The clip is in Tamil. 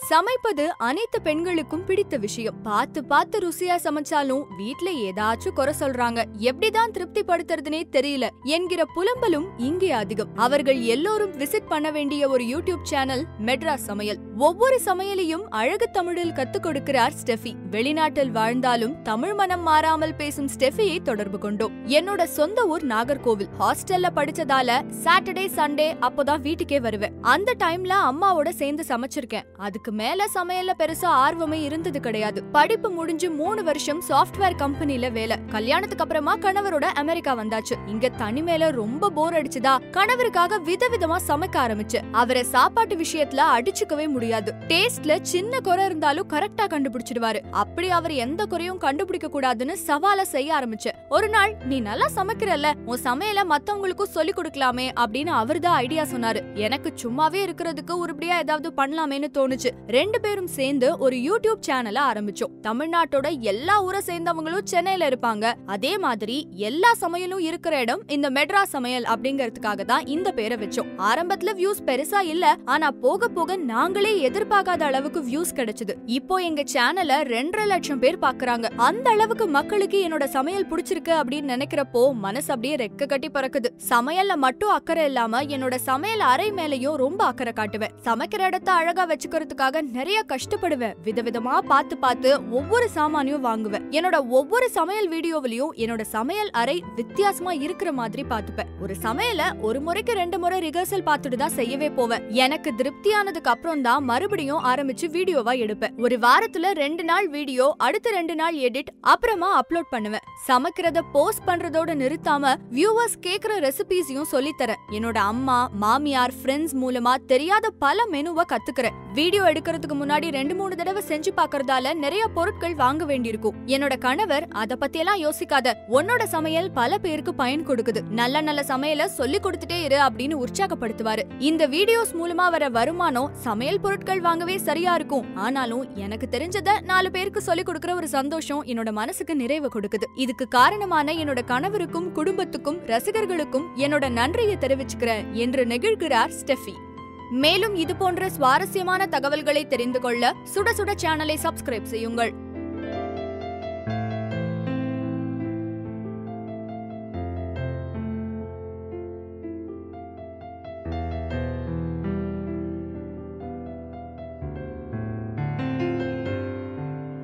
சமைப்பது அனைத்து பெண்களுக்கும் பிடித்த விஷயம் பார்த்து பார்த்து ருசியா சமைச்சாலும் வீட்ல ஏதாச்சும் குறை சொல்றாங்க எப்படிதான் திருப்தி படுத்துறதுனே தெரியல என்கிற புலம்பலும் இங்கே அதிகம் அவர்கள் எல்லோரும் விசிட் பண்ண வேண்டிய ஒரு யூடியூப் சேனல் மெட்ராஸ் சமையல் ஒவ்வொரு சமையலையும் அழகு தமிழில் கத்துக் கொடுக்கிறார் ஸ்டெஃபி வெளிநாட்டில் வாழ்ந்தாலும் தமிழ் மனம் மாறாமல் பேசும் ஸ்டெஃபியை தொடர்பு கொண்டோம் என்னோட சொந்த ஊர் நாகர்கோவில் ஹாஸ்டல்ல படிச்சதால சாட்டர்டே சண்டே அப்போதான் வீட்டுக்கே வருவேன் அந்த டைம்ல அம்மாவோட சேர்ந்து சமைச்சிருக்கேன் அதுக்கு மேல சமையல்ல பெருசா ஆர்வமே இருந்தது கிடையாது படிப்பு முடிஞ்சு மூணு வருஷம் சாஃப்ட்வேர் கம்பெனில வேலை கல்யாணத்துக்கு அப்புறமா கணவரோட அமெரிக்கா வந்தாச்சு இங்க தனிமேல ரொம்ப போர் அடிச்சுதா கணவருக்காக விதவிதமா சமைக்க ஆரம்பிச்சு அவரை சாப்பாட்டு விஷயத்துல அடிச்சுக்கவே முடியாது டேஸ்ட்ல சின்ன குறை இருந்தாலும் கரெக்டா கண்டுபிடிச்சிடுவாரு அப்படி அவர் எந்த குறையும் கண்டுபிடிக்க கூடாதுன்னு சவால செய்ய ஆரம்பிச்சேன் ஒரு நாள் நீ நல்லா சமைக்கிறல்ல உன் சமையல மத்தவங்களுக்கும் சொல்லி கொடுக்கலாமே அப்படின்னு அவர்தான் ஐடியா சொன்னாரு எனக்கு சும்மாவே இருக்கிறதுக்கு உருப்படியா ஏதாவது பண்ணலாமேன்னு தோணுச்சு ரெண்டு பேரும் சேர்ந்து ஒரு யூடியூப் சேனலை ஆரம்பிச்சோம் தமிழ்நாட்டோட எல்லா ஊரை சேர்ந்தவங்களும் சென்னையில இருப்பாங்க அதே மாதிரி எல்லா சமையலும் இருக்கிற இடம் இந்த மெட்ராஸ் சமையல் அப்படிங்கறதுக்காக தான் இந்த பேரை வச்சோம் ஆரம்பத்துல வியூஸ் பெருசா இல்ல ஆனா போக போக நாங்களே எதிர்பார்க்காத அளவுக்கு வியூஸ் கிடைச்சது இப்போ எங்க சேனலை ரெண்டரை லட்சம் பேர் பாக்குறாங்க அந்த அளவுக்கு மக்களுக்கு என்னோட சமையல் பிடிச்சிருக்கு அப்படின்னு நினைக்கிறப்போ மனசு அப்படியே ரெக்க கட்டி பறக்குது சமையல்ல மட்டும் அக்கறை இல்லாம என்னோட சமையல் அறை மேலயும் ரொம்ப அக்கறை காட்டுவேன் சமைக்கிற இடத்த அழகா வச்சுக்கிறதுக்காக நிறைய கஷ்டப்படுவேன் விதவிதமா பார்த்து பார்த்து ஒவ்வொரு சாமானையும் வாங்குவேன் என்னோட ஒவ்வொரு சமையல் வீடியோவிலையும் என்னோட சமையல் அறை வித்தியாசமா இருக்கிற மாதிரி பார்த்துப்பேன் ஒரு சமையல ஒரு முறைக்கு ரெண்டு முறை ரிஹர்சல் பார்த்துட்டு தான் செய்யவே போவேன் எனக்கு திருப்தியானதுக்கு அப்புறம் தான் மறுபடியும் ஆரம்பிச்சு வீடியோவா எடுப்பேன் ஒரு வாரத்துல ரெண்டு நாள் வீடியோ அடுத்த ரெண்டு நாள் எடிட் அப்புறமா அப்லோட் பண்ணுவேன் சமைக்கிறத போஸ்ட் பண்றதோட நிறுத்தாம வியூவர்ஸ் கேக்குற ரெசிபிஸையும் சொல்லித்தரேன் என்னோட அம்மா மாமியார் ஃப்ரெண்ட்ஸ் மூலமா தெரியாத பல மெனுவை கத்துக்கிறேன் வீடியோ எடுக்கிறதுக்கு முன்னாடி ரெண்டு மூணு தடவை செஞ்சு பார்க்கறதால நிறைய பொருட்கள் வாங்க வேண்டியிருக்கும் என்னோட கணவர் அத பத்தியெல்லாம் யோசிக்காத உன்னோட சமையல் பல பேருக்கு பயன் கொடுக்குது நல்ல நல்ல சமையல சொல்லி கொடுத்துட்டே இரு அப்படின்னு உற்சாகப்படுத்துவாரு இந்த வீடியோஸ் மூலமா வர வருமானம் சமையல் பொருட்கள் வாங்கவே சரியா இருக்கும் ஆனாலும் எனக்கு தெரிஞ்சத நாலு பேருக்கு சொல்லி கொடுக்கிற ஒரு சந்தோஷம் என்னோட மனசுக்கு நிறைவு கொடுக்குது இதுக்கு காரணமான என்னோட கணவருக்கும் குடும்பத்துக்கும் ரசிகர்களுக்கும் என்னோட நன்றியை தெரிவிச்சுக்கிறேன் என்று நெகிழ்கிறார் ஸ்டெஃபி மேலும் இது போன்ற சுவாரஸ்யமான தகவல்களை தெரிந்து கொள்ள சுட சுட சேனலை சப்ஸ்கிரைப் செய்யுங்கள்